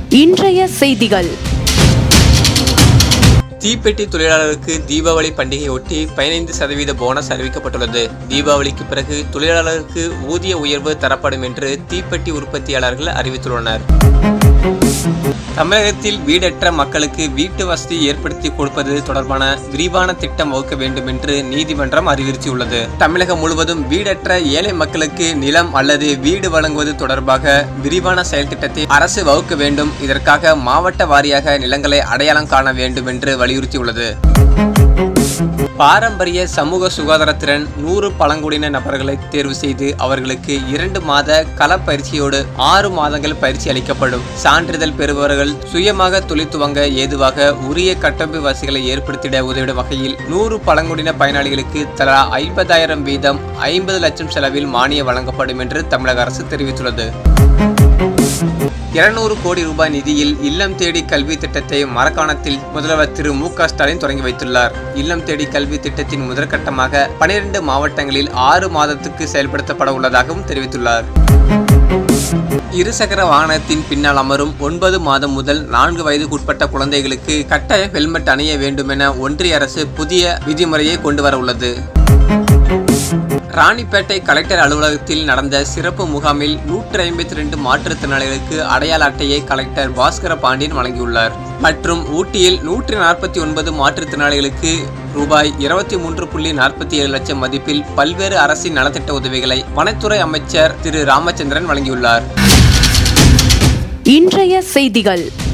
இன்றைய செய்திகள் தீப்பெட்டி தொழிலாளருக்கு தீபாவளி பண்டிகையொட்டி பதினைந்து சதவீத போனஸ் அறிவிக்கப்பட்டுள்ளது தீபாவளிக்கு பிறகு தொழிலாளருக்கு ஊதிய உயர்வு தரப்படும் என்று தீப்பெட்டி உற்பத்தியாளர்கள் அறிவித்துள்ளனர் தமிழகத்தில் வீடற்ற மக்களுக்கு வீட்டு வசதி ஏற்படுத்தி கொடுப்பது தொடர்பான விரிவான திட்டம் வகுக்க வேண்டும் என்று நீதிமன்றம் அறிவுறுத்தியுள்ளது தமிழகம் முழுவதும் வீடற்ற ஏழை மக்களுக்கு நிலம் அல்லது வீடு வழங்குவது தொடர்பாக விரிவான செயல் திட்டத்தை அரசு வகுக்க வேண்டும் இதற்காக மாவட்ட வாரியாக நிலங்களை அடையாளம் காண வேண்டும் என்று வலியுறுத்தியுள்ளது பாரம்பரிய சமூக சுகாதாரத்திறன் நூறு பழங்குடியின நபர்களை தேர்வு செய்து அவர்களுக்கு இரண்டு மாத கள பயிற்சியோடு ஆறு மாதங்கள் பயிற்சி அளிக்கப்படும் சான்றிதழ் பெறுபவர்கள் சுயமாக தொழில் துவங்க ஏதுவாக உரிய கட்டமைப்பு வசதிகளை ஏற்படுத்திட உதவிடும் வகையில் நூறு பழங்குடியின பயனாளிகளுக்கு தலா ஐம்பதாயிரம் வீதம் ஐம்பது லட்சம் செலவில் மானியம் வழங்கப்படும் என்று தமிழக அரசு தெரிவித்துள்ளது இருநூறு கோடி ரூபாய் நிதியில் இல்லம் தேடி கல்வி திட்டத்தை மரக்காணத்தில் முதல்வர் திரு மு க ஸ்டாலின் தொடங்கி வைத்துள்ளார் இல்லம் தேடி கல்வி திட்டத்தின் முதற்கட்டமாக பனிரெண்டு மாவட்டங்களில் ஆறு மாதத்துக்கு செயல்படுத்தப்பட உள்ளதாகவும் தெரிவித்துள்ளார் இருசக்கர வாகனத்தின் பின்னால் அமரும் ஒன்பது மாதம் முதல் நான்கு வயதுக்குட்பட்ட குழந்தைகளுக்கு கட்டாயம் ஹெல்மெட் அணிய வேண்டும் என ஒன்றிய அரசு புதிய விதிமுறையை கொண்டு வர உள்ளது ராணிப்பேட்டை கலெக்டர் அலுவலகத்தில் நடந்த சிறப்பு முகாமில் நூற்றி ஐம்பத்தி ரெண்டு மாற்றுத்திறனாளிகளுக்கு அடையாள அட்டையை கலெக்டர் பாஸ்கர பாண்டியன் வழங்கியுள்ளார் மற்றும் ஊட்டியில் நூற்றி நாற்பத்தி ஒன்பது மாற்றுத்திறனாளிகளுக்கு ரூபாய் இருபத்தி மூன்று புள்ளி நாற்பத்தி ஏழு லட்சம் மதிப்பில் பல்வேறு அரசின் நலத்திட்ட உதவிகளை வனத்துறை அமைச்சர் திரு ராமச்சந்திரன் வழங்கியுள்ளார் இன்றைய செய்திகள்